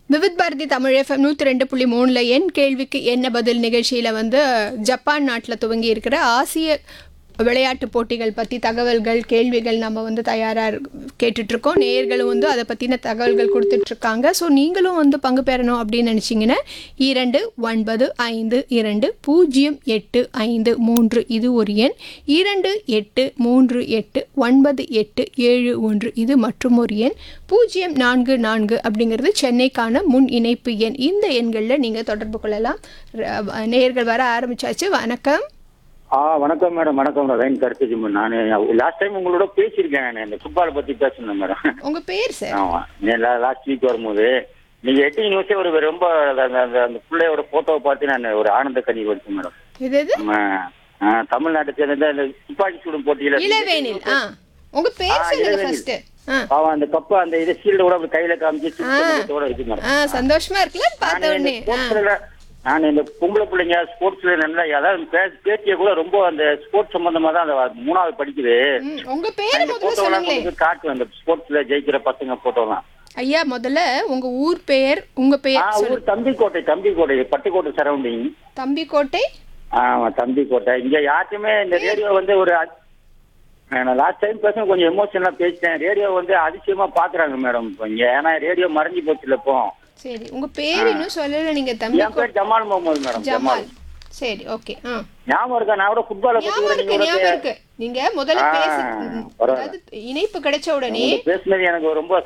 Vividh Bharathi Tamil FM நூற்றி ரெண்டு புள்ளி மூணில் என் கேள்விக்கு என்ன பதில் நிகழ்ச்சியில் வந்து ஜப்பான் நாட்டில் துவங்கி இருக்கிற ஆசிய விளையாட்டு போட்டிகள் பற்றி தகவல்கள் கேள்விகள் நம்ம வந்து தயாராக கேட்டுட்ருக்கோம் நேயர்களும் வந்து அதை பற்றின தகவல்கள் கொடுத்துட்ருக்காங்க ஸோ நீங்களும் வந்து பங்கு பெறணும் அப்படின்னு நினச்சிங்கன்னா இரண்டு ஒன்பது ஐந்து இரண்டு பூஜ்ஜியம் எட்டு ஐந்து மூன்று இது ஒரு எண் இரண்டு எட்டு மூன்று எட்டு ஒன்பது எட்டு ஏழு ஒன்று இது மற்றும் ஒரு எண் பூஜ்ஜியம் நான்கு நான்கு அப்படிங்கிறது சென்னைக்கான முன் இணைப்பு எண் இந்த எண்களில் நீங்கள் தொடர்பு கொள்ளலாம் ர- நேயர்கள் வர ஆரம்பிச்சாச்சு வணக்கம் ஆ வணக்கம் மேடம் வணக்கம் லைன் கிடைச்சிச்சு நான் லாஸ்ட் டைம் உங்களோட பேசியிருக்கேன் நான் இந்த ஃபுட்பால் பத்தி பேசணும் மேடம் உங்கள் பேர் சார் ஆமா லாஸ்ட் வீக் வரும்போது நீங்க எட்டு நியூஸே ஒரு ரொம்ப அந்த- அந்த அந்த பிள்ளையோட போட்டோவை பார்த்து நான் ஒரு ஆனந்த கனி வச்சேன் மேடம் இது இது நம்ம ஆ, தமிழ்நாட்டை சேர்ந்த இந்த துப்பாக்கி சூடும் போட்டியில இளவேனில் ஆ உங்கள் பேர் ஆ, சொல்லுங்க இளவேனில். ஃபர்ஸ்ட் ஆ அவன் அந்த கப்பை அந்த இது ஷீல்டோட அப்படி கையில காமிச்சு சுத்தத்தோட இருக்கு மேடம் ஆ சந்தோஷமா இருக்குல்ல பார்த்த நான் இந்த உடனே ஆ ஸ்போர்ட்ஸ்ல நான் இந்த பொம்பளை பிள்ளைங்க ஸ்போர்ட்ஸ்ல நல்லா அதாவது பே- பேத்திய கூட ரொம்ப அந்த ஸ்போர்ட்ஸ் சம்பந்தமா தான் அந்த மூணாவது படிக்குது ம், உங்க பேர் அந்த முதல்ல போட்டோலாம் சொல்லுங்களேன் உங்களுக்கு காட்டுவேன் அந்த ஸ்போர்ட்ஸ்ல ஜெயிக்கிற பசங்க போட்டோலாம் ஐயா முதல்ல உங்க ஊர் பெயர் உங்க ஆ பெயர் சொல்லு ஊர் தம்பிக்கோட்டை தம்பிக்கோட்டை பட்டுக்கோட்டை சரௌண்டிங் தம்பிக்கோட்டை ஆமா தம்பிக்கோட்டை இங்க யாருக்குமே இந்த ரேடியோ வந்து ஒரு அ- நான் லாஸ்ட் டைம் பேச கொஞ்சம் எமோஷனலா பேசிட்டேன் ரேடியோ வந்து அதிசயமா பாக்குறாங்க மேடம் இப்போ இங்க ஏன்னா ரேடியோ மறைஞ்சு போச்சுல இப்போ சரி உங்க பேர் இன்னும் சொல்லல நீங்க என் தம்பிக்கோட்டை பேர் ஜமால் முகமது மேடம் ஜமால் ஜமால் சரி ஓகே ஆ ஞாபகம் இருக்கா நான் கூட ஃபுட்பாலை பத்தி ஞாபகம் கூட இருக்கு நீங்க ஞாபகம் கூட இருக்கு நீங்க முதல்ல ஆ, பேச பரவாயில்ல. அதாவது இணைப்பு கிடைச்ச உடனே பேசுனது எனக்கு ரொம்ப